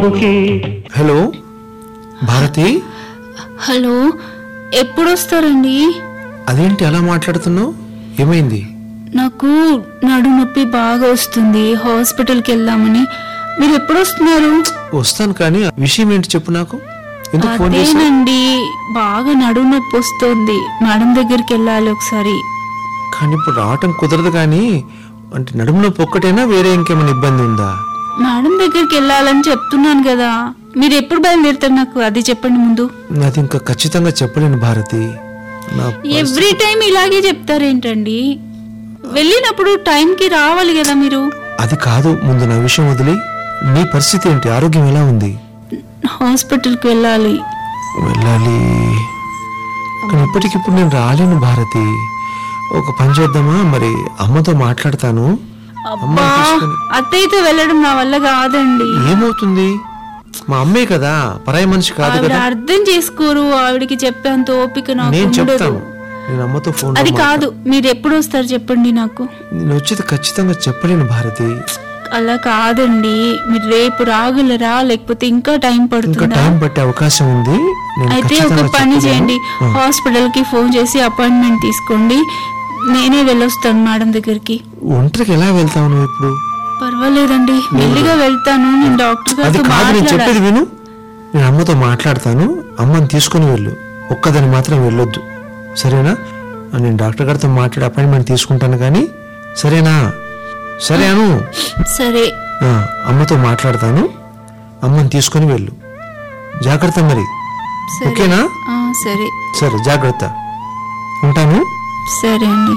సోకి hello Bharati hello ఎప్పుడు వస్తారండి అదేంటి అలా మాట్లాడుతున్నావు ఏమైంది నాకు నడు నొప్పి బాగా వస్తుంది హాస్పిటల్కి వెళ్దామని మీరు ఎప్పుడు వస్తున్నారు వస్తాను కానీ విషయం ఏంటి చెప్పు నాకు ఎందుకు ఫోన్ చేసావు అదేనండి బాగా నడు నొప్పి వస్తుంది మేడం దగ్గరికి వెళ్ళాలి ఒకసారి కానీ ఇప్పుడు రావటం కుదరదు కానీ అంటే నడుము నొప్పి ఒక్కటేనా వేరే ఇంకేమైనా ఇబ్బంది ఉందా మేడం దగ్గరికి వెళ్ళాలని చెప్తున్నాను కదా మీరు ఎప్పుడు బయలుదేరుతారు నాకు అది చెప్పండి ముందు అది ఇంకా ఖచ్చితంగా చెప్పలేను భారతి నా ఎవ్రీ టైం ఇలాగే చెప్తారేంటండి వెళ్ళినప్పుడు టైంకి రావాలి కదా మీరు అది కాదు ముందు నా విషయం వదిలి నీ పరిస్థితి ఏంటి ఆరోగ్యం ఎలా ఉంది హాస్పిటల్కి వెళ్ళాలి వెళ్ళాలి కానీ ఇప్పటికిప్పుడు నేను రాలేను భారతి ఒక పని చేద్దామా మరి అమ్మతో మాట్లాడతాను అబ్బా అత్తయ్యతో వెళ్ళడం నా వల్ల కాదండి ఏమవుతుంది మా అమ్మే కదా పరాయి మనిషి కాదు ఆవిడ కదా అర్థం చేసుకోరు ఆవిడకి చెప్పేంత ఓపిక నాకు నేను ఉండదు చెప్తాను నేను అమ్మతో ఫోన్ అది కాదు మీరు ఎప్పుడు వస్తారు చెప్పండి నాకు నేను వచ్చేది ఖచ్చితంగా చెప్పలేను భారతి అలా కాదండి మీరు రేపు రాగలరా లేకపోతే ఇంకా టైం ఇంకా పడుతుందా టైం పట్టే అవకాశం ఉంది నేను అయితే ఒక ఖచ్చితంగా పని చెప్పలేను. చేయండి హాస్పిటల్ కి ఫోన్ చేసి అపాయింట్మెంట్ తీసుకోండి నేనే వెళ్ళొస్తాను మేడం దగ్గరికి ఒంటరికి ఎలా వెళ్తావు నువ్వు ఇప్పుడు పర్వాలేదండి మెల్లిగా వెళ్తాను నేను డాక్టర్ అది గారితో కాదు నేను మాట్లాడాలి చెప్పేది విను నేను అమ్మతో మాట్లాడతాను అమ్మని తీసుకొని వెళ్ళు ఒక్కదాన్ని మాత్రం వెళ్ళొద్దు సరేనా నేను డాక్టర్ గారితో మాట్లాడి అపాయింట్మెంట్ తీసుకుంటాను కానీ సరేనా సరే అను సరే ఆ, అమ్మతో మాట్లాడతాను అమ్మని తీసుకొని వెళ్ళు జాగ్రత్త మరి సరే ఓకేనా ఆ, సరే సరే జాగ్రత్త ఉంటాను సరే అండి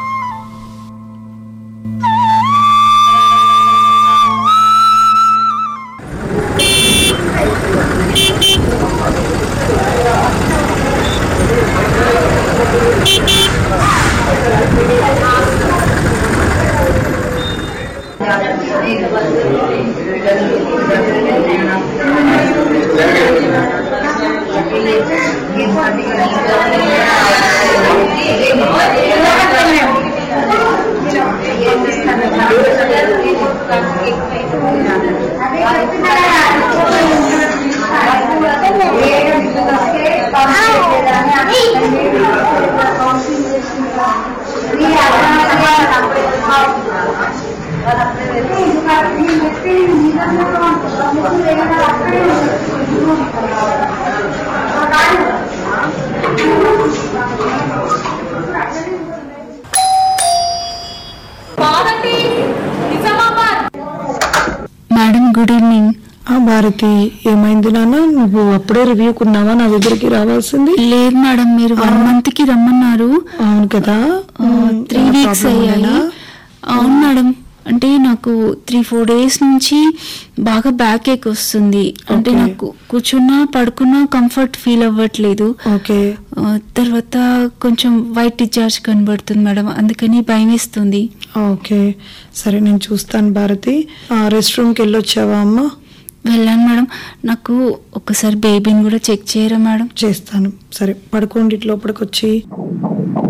మేడం గుడ్ ఈవినింగ్ ఆ భారతి ఏమైంది నాన్న నువ్వు అప్పుడే రివ్యూకి ఉన్నావా నా దగ్గరికి రావాల్సింది లేదు మేడం మీరు వన్ మంత్ కి రమ్మన్నారు అవును కదా త్రీ ఏమైనా వీక్స్ problem అయ్యాయి ఉందేనా? అవును మేడం అంటే నాకు త్రీ ఫోర్ డేస్ నుంచి బాగా బ్యాక్ ఏక్ వస్తుంది అంటే Okay. నాకు కూర్చున్నా పడుకున్నా కంఫర్ట్ ఫీల్ అవ్వట్లేదు ఓకే ఆ, తర్వాత కొంచెం వైట్ డిశ్చార్జ్ కనబడుతుంది మేడం అందుకని భయం వేస్తుంది ఓకే సరే నేను చూస్తాను భారతి ఆ రెస్ట్ రూమ్కి వెళ్ళొచ్చావా అమ్మ వెళ్ళాను మేడం నాకు ఒకసారి బేబీని కూడా చెక్ చేయరా మేడం చేస్తాను సరే పడుకోండి ఇటు లోపలికి వచ్చి